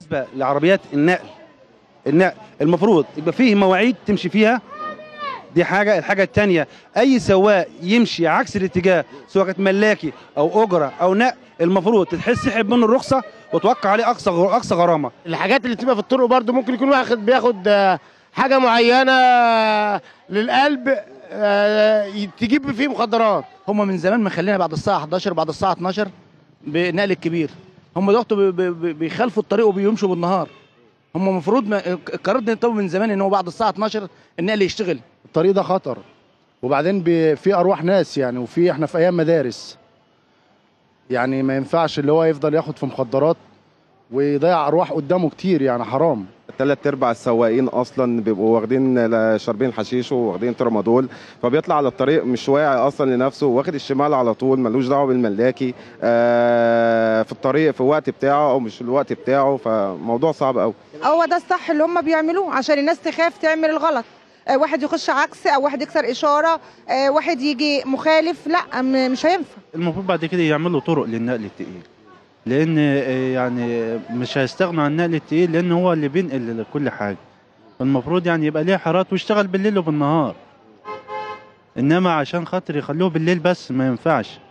بالنسبه لعربيات النقل النقل المفروض يبقى فيه مواعيد تمشي فيها دي حاجه الحاجه الثانيه اي سواق يمشي عكس الاتجاه سواء كانت ملاكي او اجره او نقل المفروض تتسحب منه الرخصه وتوقع عليه اقصى غ- اقصى غرامه الحاجات اللي بتبقى في الطرق برضو ممكن يكون واخد بياخد آه، حاجه معينه للقلب آه، تجيب فيه مخدرات هم من زمان مخلينا بعد الساعه 11 بعد الساعه 12 بنقل الكبير هم دلوقتي بي- بي- بي- بيخالفوا الطريق وبيمشوا بالنهار هم المفروض ما- القرار ده طب من زمان ان هو بعد الساعه 12 النقل يشتغل الطريق ده خطر وبعدين بي- في ارواح ناس يعني وفي احنا في ايام مدارس يعني ما ينفعش اللي هو يفضل ياخد في مخدرات ويضيع ارواح قدامه كتير يعني حرام ثلاث ارباع السواقين اصلا بيبقوا واخدين شاربين حشيش وواخدين ترامادول فبيطلع على الطريق مش واعي اصلا لنفسه واخد الشمال على طول ملوش دعوه بالملاكي آه في الطريق في الوقت بتاعه او مش في الوقت بتاعه فموضوع صعب قوي هو ده الصح اللي هم بيعملوه عشان الناس تخاف تعمل الغلط آه، واحد يخش عكس او واحد يكسر اشاره آه، واحد يجي مخالف لا م- مش هينفع المفروض بعد كده يعملوا طرق للنقل التقيل لان آه، يعني مش هيستغنوا عن النقل التقيل لان هو اللي بينقل كل حاجه المفروض يعني يبقى ليه حارات ويشتغل بالليل وبالنهار انما عشان خاطر يخلوه بالليل بس ما ينفعش